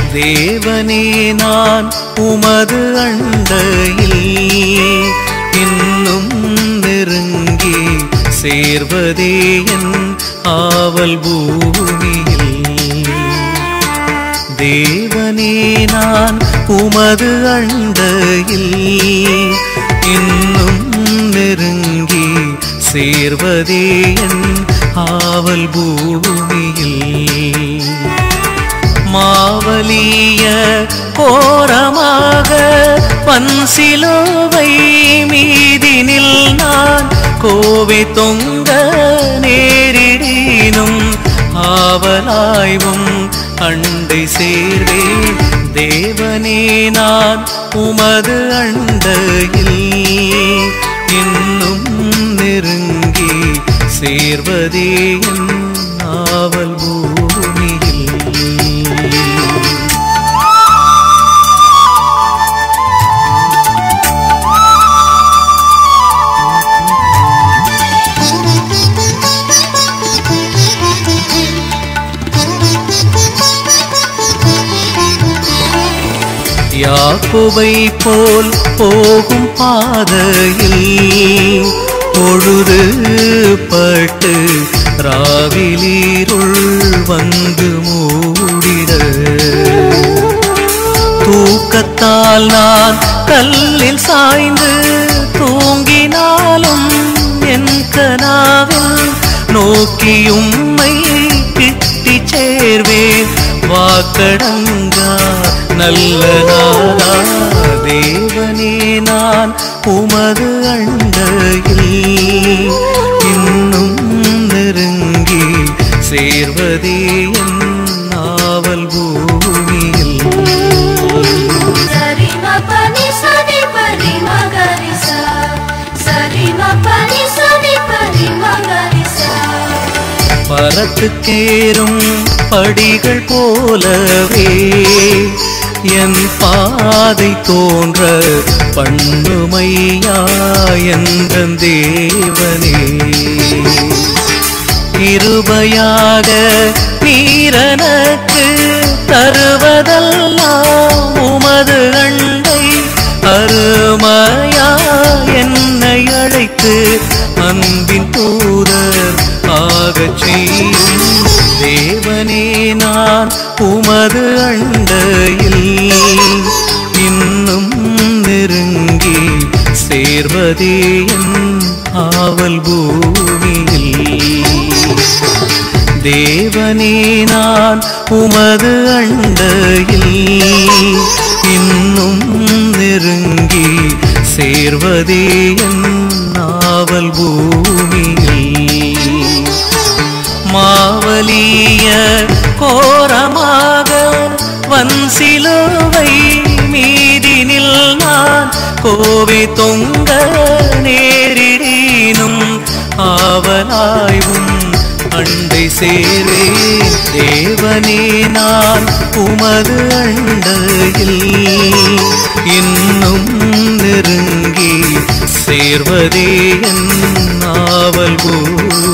தேவனே நான் உமது அண்டையில் இன்னும் நெருங்கி சேர்வதே என் ஆவல் பூமியில் தேவனே நான் உமது அண்டையில் இன்னும் நெருங்கி சேர்வதே என் ஆவல் பூமியில் மாவலிய கோரமாக பன்சிலோவை மீதினில் நான் கோவை தொங்க நேரிடினும் ஆவலாய்வும் அண்டை சேர்வே தேவனே நான் உமது அண்டையில் இன்னும் நெருங்கி சேர்வதே என் ஆவல் பூமியில் யாக்கோவை போல் போகும் பாதையில் பொழுது பட்டு ராவிலீருள் வந்து மூடிட தூக்கத்தால் நான் கல்லில் சாய்ந்து தூங்கினாலும் என் கனாவில் நோக்கியும்மை கிட்டி சேர்வேன் வாக்கடங்கா நல்ல நாதா தேவனே நான் உமது அண்டையில் இன்னும் நெருங்கி சேர்வதே என் நாவல் பூமியில் சரி மபனி சனி பரி மகரிசா சரி மபனி சனி பரி மகரிசா பரத்துக்கேறும் படிகள் போலவே என் பாதை தோன்ற பண்ணுமையா என்ற தேவனே கிருபையாக நீரனக்கு தருவதெல்லாம் உமது அண்டை அருமையா என்னை அழைத்து அன்பின் தூதர் ஆகச் செய்யும் தேவனே நான் உமது அண்டையில் இன்னும் நெருங்கி சேர்வதே என் ஆவல் பூமியில் தேவனே நான் உமது அண்டையில் இன்னும் நெருங்கி சேர்வதே என் நாவல் பூமியில் மாவலிய கோரமாக வன்சிலுவை மீதினில் நான் கோவை தொங்க நேரிடினும் ஆவலாய்வும் அண்டை சேர்வே தேவனே நான் உமது அண்டையில் இன்னும் நெருங்கி சேர்வதே என் நாவல் பூ